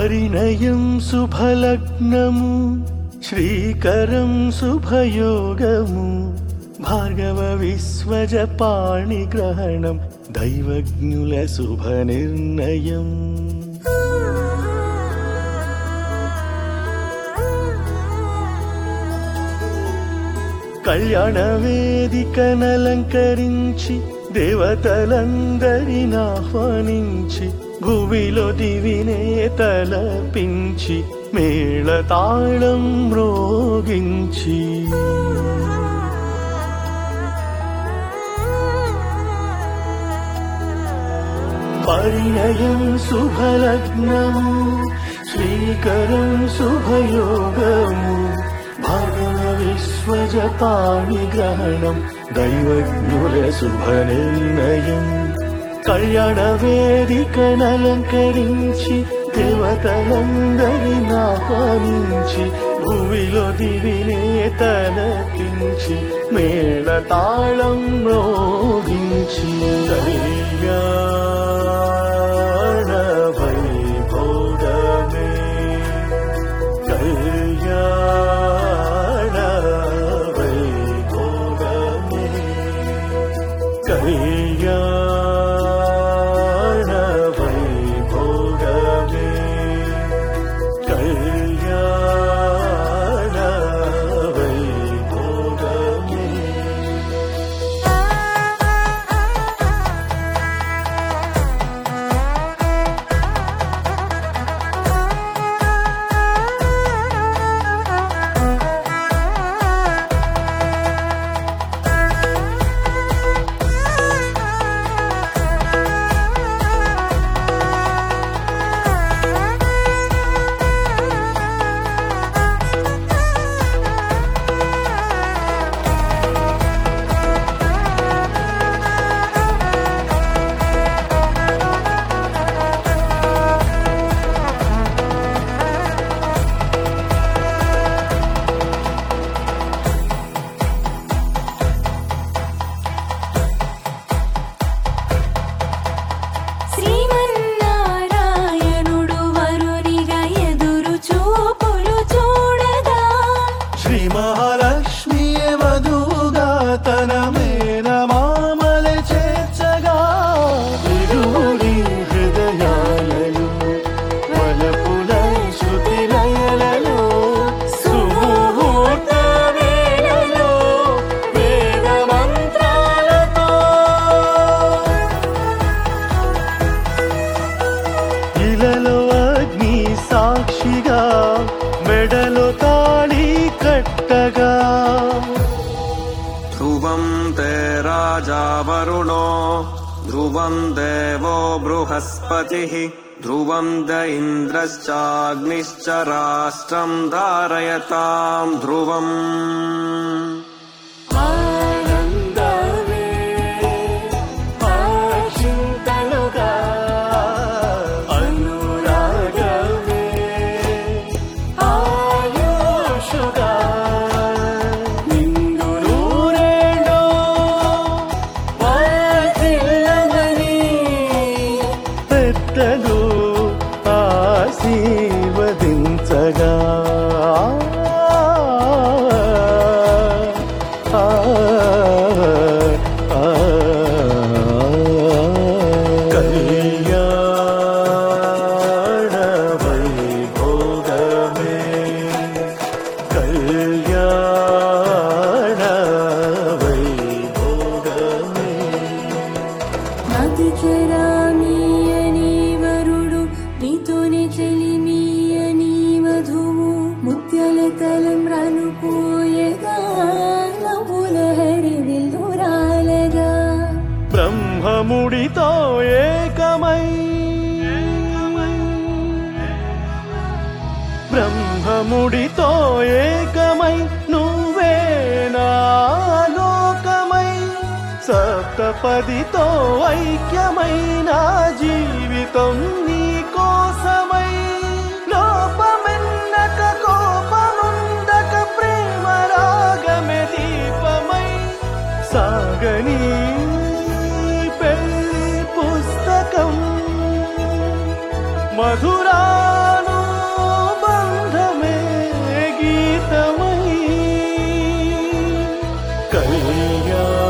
పరిణయం శుభలగ్నము శ్రీకరం శుభయోగము భార్గవ విశ్వజ పాణి గ్రహణం దైవజ్ఞుల శుభ నిర్ణయం కళ్యాణ వేదికనలంకరించి దేవతలందరిని ఆహ్వానించి భూమిలో దివినే తలపించి మేళతాళం మ్రోగించి పరిణయం శుభలగ్నము శ్రీకరం శుభయోగము భాగవ విశ్వజ పాణి గ్రహణం దైవజ్ఞుల శుభ నిర్ణయం కళ్యాణ వేదికనలంకరించి దేవతలందరిని ఆహ్వానించి భూమిలో దివినే తలకించి మేళ తాళం మ్రోగించి కళ్యాణ వైభోగమే కళ్యాణ వైభోగమే కళ్యాణ వైభోగమే కళ్యాణ వైభోగమే శ్రీమన్నారాయణుడు వరునిగా ఎదురు చూపులు చూడగా శ్రీ మహాలక్ష్మి వధువుగా తన మేన మామల చేర్చగా ఇరువురి హృదయాలలో వలపుల శృతి లయలలో సుముహూర్త వేళలో వేద మంత్రాలతో ఇలలో అగ్ని సాక్షిగా మెడలో తాళి కట్టగా ध्रुवं ते राजा वरुणो ध्रुवं देवो बृहस्पतिः ध्रुवं द इन्द्रश्चाग्निश्च राष्ट्रं धारयताम् ध्रुवम् ఆనందమే ఆచింతలుగా అనురాగమే ఆయుషుగా నిండు నూరేళ్ళో వర్ధిల్లమని పెద్దలు ఆశీర్వదించగా ఆ, ఆ, కళ్యాణ వైభోగమే కళ్యాణ వైభోగమే మతిచరామీయని వరుడు నీతోనే చెలిమీయని వధువు ముత్యాల తలం రానుపోయగా నవ్వుల హరి విల్లురాలగా బ్రహ్మముడితో ఏకమై బ్రహ్మముడితో ఏకమై నువ్వే నా లోకమై సప్తపదితో ఐక్యమై నా జీవితం నీ కోసమై లోపమెన్నక కోపముందక ప్రేమ రాగమే దీపమై సాగని పెళ్లి పుస్తకం మధురాను కళ్యాణం